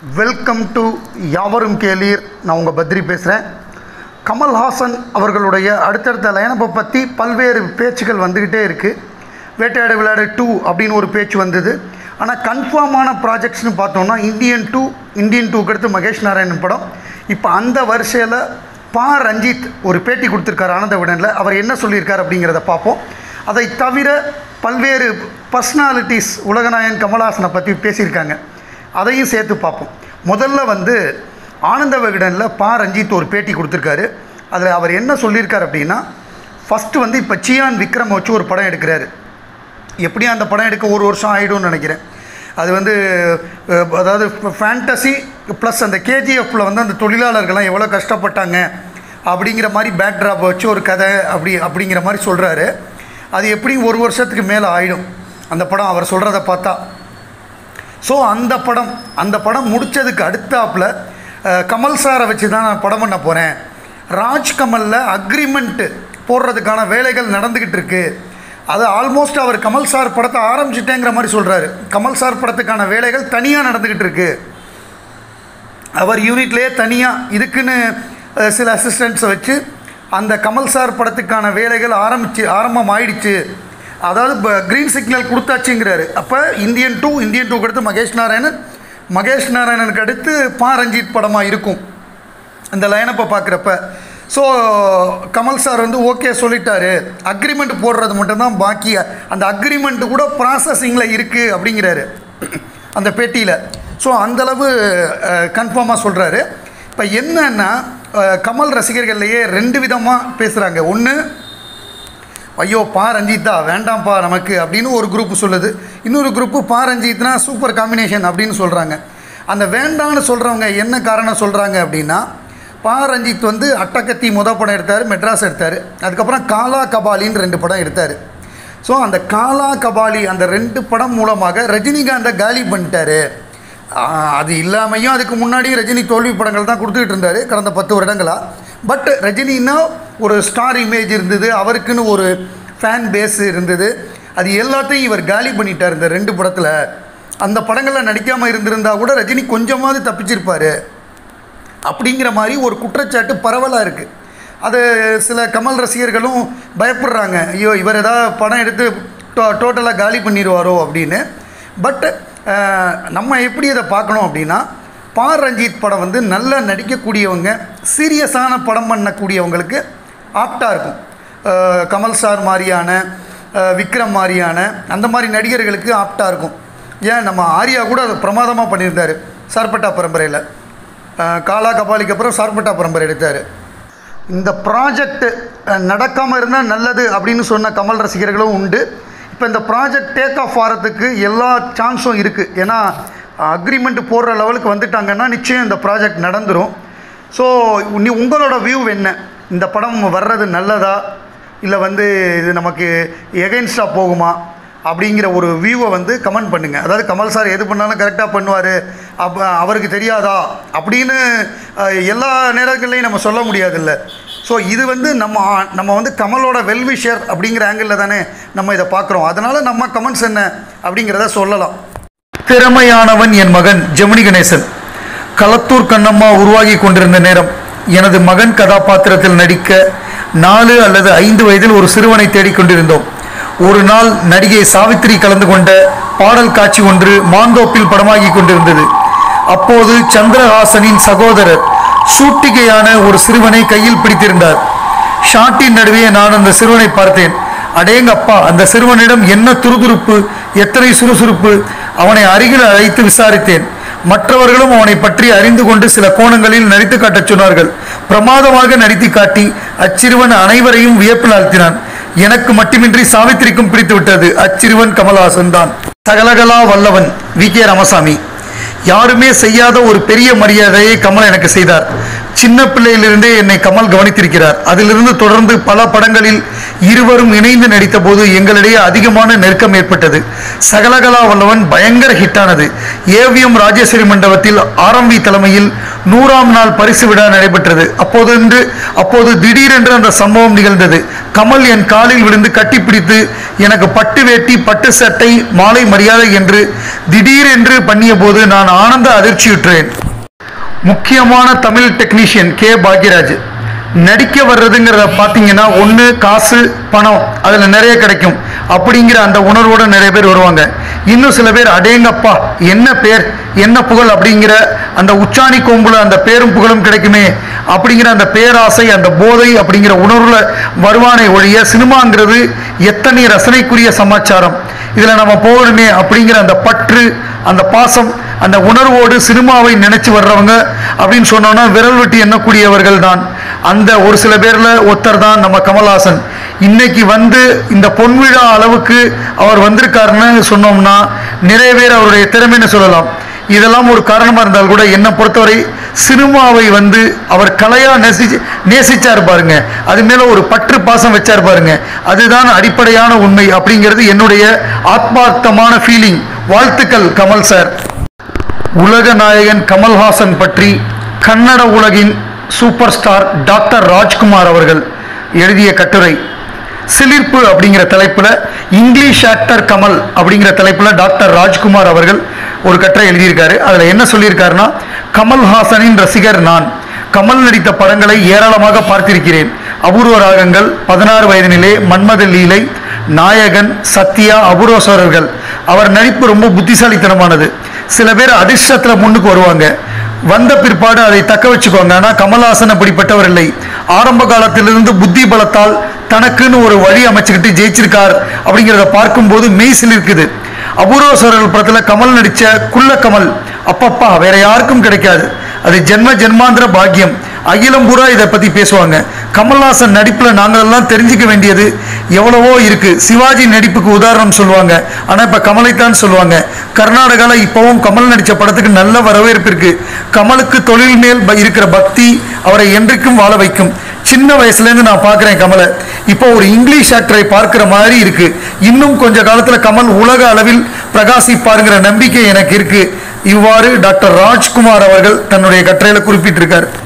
welcome to யாவரும் கேளீர் நான் உங்கள் பத்ரி பேசுகிறேன் கமல்ஹாசன் அவர்களுடைய அடுத்தடுத்த லைனப்பை பற்றி பல்வேறு பேச்சுகள் வந்துக்கிட்டே இருக்குது வேட்டையாடு விளையாடு டூ அப்படின்னு ஒரு பேச்சு வந்தது ஆனால் கன்ஃபார்மான ப்ராஜெக்ட்ஸ்னு பார்த்தோம்னா இந்தியன் டூ இந்தியன் டூக்கு அடுத்து மகேஷ் நாராயணன் படம் இப்போ அந்த வரிசையில் பா ரஞ்சித் ஒரு பேட்டி கொடுத்துருக்காரு ஆனந்த விடனில் அவர் என்ன சொல்லியிருக்கார் அப்படிங்கிறத பார்ப்போம் அதை தவிர பல்வேறு பர்சனாலிட்டிஸ் உலகநாயகன் கமல்ஹாசனை பற்றி பேசியிருக்காங்க அதையும் சேர்த்து பார்ப்போம் முதல்ல வந்து ஆனந்த விகடனில் பா ரஞ்சித் ஒரு பேட்டி கொடுத்துருக்காரு அதில் அவர் என்ன சொல்லியிருக்கார் அப்படின்னா ஃபஸ்ட்டு வந்து இப்போ சியான் விக்ரம் வச்சு ஒரு படம் எடுக்கிறாரு எப்படியும் அந்த படம் எடுக்க ஒரு வருஷம் ஆகிடும்னு நினைக்கிறேன் அது வந்து அஹ், அதாவது ஃபேண்டசி ப்ளஸ் அந்த கேஜிஎஃப்பில் வந்து அந்த தொழிலாளர்கள்லாம் எவ்வளோ கஷ்டப்பட்டாங்க அப்படிங்கிற மாதிரி பேக்ட்ராப் வச்சு ஒரு கதை அப்படி அப்படிங்கிற மாதிரி சொல்கிறாரு அது எப்படியும் ஒரு வருஷத்துக்கு மேலே ஆகிடும் அந்த படம் அவர் சொல்கிறத பார்த்தா ஸோ அந்த படம் அந்த படம் முடித்ததுக்கு அடுத்தாப்பில் அஹ், கமல் சாரை வச்சு தான் நான் படம் பண்ண போகிறேன் ராஜ் கமலில் அக்ரிமெண்ட்டு போடுறதுக்கான வேலைகள் நடந்துக்கிட்டு இருக்கு அது ஆல்மோஸ்ட் அவர் கமல் சார் படத்தை ஆரம்பிச்சிட்டேங்கிற மாதிரி சொல்கிறாரு கமல் சார் படத்துக்கான வேலைகள் தனியாக நடந்துக்கிட்டு இருக்கு அவர் யூனிட்லேயே தனியாக இதுக்குன்னு அஹ், சில அசிஸ்டண்ட்ஸை வச்சு அந்த கமல் சார் படத்துக்கான வேலைகள் ஆரம்பிச்சு ஆரம்பம் ஆயிடுச்சு அதாவது இப்போ க்ரீன் சிக்னல் கொடுத்தாச்சுங்கிறாரு அப்போ இந்தியன் டூ இந்தியன் டூக்கு அடுத்து மகேஷ் நாராயணன் மகேஷ் நாராயணனுக்கு அடுத்து பா ரஞ்சித் படமாக இருக்கும் அந்த லைனப்பை பார்க்குறப்ப ஸோ கமல் சார் வந்து ஓகே சொல்லிட்டாரு அக்ரிமெண்ட் போடுறது மட்டும்தான் பாக்கி அந்த அக்ரிமெண்ட் கூட ப்ராசஸிங்கில் இருக்குது அப்படிங்கிறாரு அந்த பேட்டியில் ஸோ அந்தளவு கன்ஃபார்மாக சொல்கிறாரு இப்போ என்னன்னா அஹ், கமல் ரசிகர்கள்லையே ரெண்டு விதமாக பேசுகிறாங்க ஒன்று ஐயோ பா ரஞ்சித்தா வேண்டாம்ப்பா நமக்கு அப்படின்னு ஒரு குரூப் சொல்லுது இன்னொரு குரூப்பு பா ரஞ்சித்னா சூப்பர் காம்பினேஷன் அப்படின்னு சொல்கிறாங்க அந்த வேண்டான்னு சொல்கிறவங்க என்ன காரணம் சொல்கிறாங்க அப்படின்னா பா ரஞ்சித் வந்து அட்டகத்தி முத படம் எடுத்தார் மெட்ராஸ் எடுத்தார் அதுக்கப்புறம் காலா கபாலின்னு ரெண்டு படம் எடுத்தார் ஸோ அந்த காலா கபாலி அந்த ரெண்டு படம் மூலமாக ரஜினிகாந்தை காலி பண்ணிட்டாரு ஆஹ், அது இல்லாமையும் அதுக்கு முன்னாடியும் ரஜினி தோல்வி படங்கள் தான் கொடுத்துக்கிட்டு இருந்தார் கடந்த பத்து வருடங்களாக பட் ரஜினின்னா ஒரு ஸ்டார் இமேஜ் இருந்தது அவருக்குன்னு ஒரு ஃபேன் பேஸ் இருந்தது அது எல்லாத்தையும் இவர் காலி பண்ணிட்டார் இந்த ரெண்டு படத்தில் அந்த படங்களில் நடிக்காமல் இருந்திருந்தா கூட ரஜினி கொஞ்சமாவது தப்பிச்சிருப்பார் அப்படிங்கிற மாதிரி ஒரு குற்றச்சாட்டு பரவலாக இருக்குது அது சில கமல் ரசிகர்களும் பயப்படுறாங்க ஐயோ இவர் ஏதாவது படம் எடுத்து டோ டோட்டலாக காலி பண்ணிடுவாரோ அப்படின்னு பட் நம்ம எப்படி இதை பார்க்கணும் அப்படின்னா பா ரஞ்சித் படம் வந்து நல்லா நடிக்கக்கூடியவங்க சீரியஸான படம் பண்ணக்கூடியவங்களுக்கு ஆப்டாக இருக்கும் அஹ், கமல் சார் மாதிரியான அஹ், விக்ரம் மாதிரியான அந்த மாதிரி நடிகர்களுக்கு ஆப்டாக இருக்கும் ஏன் நம்ம ஆர்யா கூட அதை பிரமாதமாக பண்ணியிருந்தார் சார்பட்டா பரம்பரையில் அஹ், காலா கபாலிக்கு அப்புறம் சார்பட்டா பரம்பரை எடுத்தார் இந்த ப்ராஜெக்ட் நடக்காமல் இருந்தால் நல்லது அப்படின்னு சொன்ன கமல் ரசிகர்களும் உண்டு இப்போ இந்த ப்ராஜெக்ட் டேக் ஆஃப் ஆகிறதுக்கு எல்லா சான்ஸும் இருக்குது ஏன்னா அக்ரிமெண்ட் போடுற லெவலுக்கு வந்துட்டாங்கன்னா நிச்சயம் இந்த ப்ராஜெக்ட் நடந்துடும் ஸோ நீ உங்களோட வியூ என்ன இந்த படம் வர்றது நல்லதா இல்லை வந்து இது நமக்கு எகென்ஸ்டாக போகுமா அப்படிங்கிற ஒரு வியூவை வந்து கமெண்ட் பண்ணுங்கள் அதாவது கமல் சார் எது பண்ணாலும் கரெக்டாக பண்ணுவார் அப் அவருக்கு தெரியாதா அப்படின்னு அஹ், எல்லா நேரங்கள்லையும் நம்ம சொல்ல முடியாதுல்ல ஸோ இது வந்து நம்ம ஆ- நம்ம வந்து கமலோட வெல்விஷர் அப்படிங்கிற ஆங்கிளில் தானே நம்ம இதை பார்க்குறோம் அதனால் நம்ம கமெண்ட்ஸ் என்ன அப்படிங்கிறத சொல்லலாம் திறமையானவன் என் மகன் ஜெமினி கணேசன் களத்தூர் கண்ணம்மா உருவாகி கொண்டிருந்த நேரம் எனது மகன் கதாபாத்திரத்தில் நடிக்க நாலு அல்லது ஐந்து வயதில் ஒரு சிறுவனை தேடிக்கொண்டிருந்தோம் ஒரு நாள் நடிகை சாவித்திரி கலந்து கொண்ட பாடல் காட்சி ஒன்று மாந்தோப்பில் படமாகி கொண்டிருந்தது அப்போது சந்திரஹாசனின் சகோதரர் சூட்டிகையான ஒரு சிறுவனை கையில் பிடித்திருந்தார் ஷாட்டின் நடுவே நான் அந்த சிறுவனை பார்த்தேன் அடேங்கப்பா அந்த சிறுவனிடம் என்ன துருதுருப்பு எத்தனை சுறுசுறுப்பு அவனை அருகில் அழைத்து விசாரித்தேன் மற்றவர்களும் அவனை பற்றி அறிந்து கொண்டு சில கோணங்களில் நடித்து காட்டச் சொன்னார்கள் பிரமாதமாக நடித்து காட்டி அச்சிறுவன் அனைவரையும் வியப்பில் ஆழ்த்தினான் எனக்கு மட்டுமின்றி சாவித்திரிக்கும் பிடித்து விட்டது அச்சிறுவன் கமலஹாசன் தான் சகலகலா வல்லவன் வி கே ராமசாமி யாருமே செய்யாத ஒரு பெரிய மரியாதையை கமல் எனக்கு செய்தார் சின்ன பிள்ளையிலிருந்தே என்னை கமல் கவனித்திருக்கிறார் அதிலிருந்து தொடர்ந்து பல படங்களில் இருவரும் இணைந்து நடித்த போது எங்களிடையே அதிகமான நெருக்கம் ஏற்பட்டது சகலகலா வல்லவன் பயங்கர ஹிட்டானது ஏவிஎம் ராஜேஸ்வரி மண்டபத்தில் ஆரம்பி தலைமையில் நூறாம் நாள் பரிசு விழா நடைபெற்றது அப்போதென்று அப்போது திடீரென்று அந்த சம்பவம் நிகழ்ந்தது கமல் என் காலில் விழுந்து கட்டிப்பிடித்து எனக்கு பட்டு வேட்டி பட்டு சட்டை மாலை மரியாதை என்று திடீரென்று பண்ணிய போது நான் ஆனந்த அதிர்ச்சியுற்றேன் முக்கியமான தமிழ் டெக்னீஷியன் கே பாக்யராஜ் நடிக்க வர்றதுங்கிறத பார்த்தீங்கன்னா ஒன்று காசு பணம் அதில் நிறைய கிடைக்கும் அப்படிங்கிற அந்த உணர்வோட நிறைய பேர் வருவாங்க இன்னும் சில பேர் அடேங்கப்பா என்ன பேர் என்ன புகழ் அப்படிங்கிற அந்த உச்சாணி கொம்புல அந்த பேரும் புகழும் கிடைக்குமே அப்படிங்கிற அந்த பேராசை அந்த போதை அப்படிங்கிற உணர்வுல வருவானே ஒழிய சினிமாங்கிறது எத்தனை ரசனைக்குரிய சமாச்சாரம் இதில் நம்ம போகணுமே அப்படிங்கிற அந்த பற்று அந்த பாசம் அந்த உணர்வோடு சினிமாவை நினைச்சு வர்றவங்க அப்படின்னு சொன்னோன்னா விரல் வெட்டி எண்ணக்கூடியவர்கள் தான் அந்த ஒரு சில பேர்ல ஒருத்தர் தான் நம்ம கமல்ஹாசன் இன்னைக்கு வந்து இந்த பொன்விழா அளவுக்கு அவர் வந்திருக்காருன்னு சொன்னோம்னா நிறைய பேர் அவருடைய திறமைன்னு சொல்லலாம் இதெல்லாம் ஒரு காரணமா இருந்தால் கூட என்னை பொறுத்தவரை சினிமாவை வந்து அவர் கலையா நேசிச்சு நேசிச்சார் பாருங்க அது மேல ஒரு பற்று பாசம் வச்சார் பாருங்க அதுதான் அடிப்படையான உண்மை அப்படிங்கிறது என்னுடைய ஆத்மார்த்தமான ஃபீலிங் வாழ்த்துக்கள் கமல் சார் உலக நாயகன் கமல்ஹாசன் பற்றி கன்னட உலகின் சூப்பர் ஸ்டார் டாக்டர் ராஜ்குமார் அவர்கள் எழுதிய கட்டுரை சிலிர்ப்பு அப்படிங்கிற தலைப்பில் இங்கிலீஷ் ஆக்டர் கமல் அப்படிங்கிற தலைப்பில் டாக்டர் ராஜ்குமார் அவர்கள் ஒரு கட்டுரை எழுதியிருக்காரு அதில் என்ன சொல்லியிருக்காருன்னா கமல்ஹாசனின் ரசிகர் நான் கமல் நடித்த படங்களை ஏராளமாக பார்த்திருக்கிறேன் அபூர்வ ராகங்கள் பதினாறு வயதினிலே மன்மத லீலை நாயகன் சத்யா அபூர்வஸ்வரர்கள் அவர் நடிப்பு ரொம்ப புத்திசாலித்தனமானது சில பேர் அதிர்ஷ்டத்தில் முன்னுக்கு வருவாங்க வந்த பிற்பாடு அதை தக்க வச்சுக்கோங்க ஆனால் கமல்ஹாசன் அப்படிப்பட்டவர் இல்லை ஆரம்ப காலத்திலிருந்து புத்தி பலத்தால் தனக்குன்னு ஒரு வழி அமைச்சுக்கிட்டு ஜெயிச்சிருக்கார் அப்படிங்கிறத பார்க்கும்போது மெய்சில் இருக்குது அபூர்வஸ்வரர்கள் படத்தில் கமல் நடித்த குள்ள கமல் அப்பப்பா வேற யாருக்கும் கிடைக்காது அது ஜென்ம ஜென்மாந்திர பாக்கியம் அகிலம் பூரா இதை பற்றி பேசுவாங்க கமல்ஹாசன் நடிப்பில் நாங்களெல்லாம் தெரிஞ்சுக்க வேண்டியது எவ்வளவோ இருக்கு சிவாஜி நடிப்புக்கு உதாரணம் சொல்லுவாங்க ஆனால் இப்போ கமலைத்தான் சொல்லுவாங்க கர்நாடகாவில் இப்போவும் கமல் நடித்த படத்துக்கு நல்ல வரவேற்பு இருக்கு கமலுக்கு தொழில் மேல் ப- இருக்கிற பக்தி அவரை என்றைக்கும் வாழ வைக்கும் சின்ன வயசுலேருந்து நான் பார்க்குறேன் கமலை இப்போ ஒரு இங்கிலீஷ் ஆக்டரை பார்க்குற மாதிரி இருக்கு இன்னும் கொஞ்ச காலத்தில் கமல் உலக அளவில் பிரகாசிப்பாருங்கிற நம்பிக்கை எனக்கு இருக்கு இவ்வாறு டாக்டர் ராஜ்குமார் அவர்கள் தன்னுடைய கட்டுரையில் குறிப்பிட்டிருக்கார்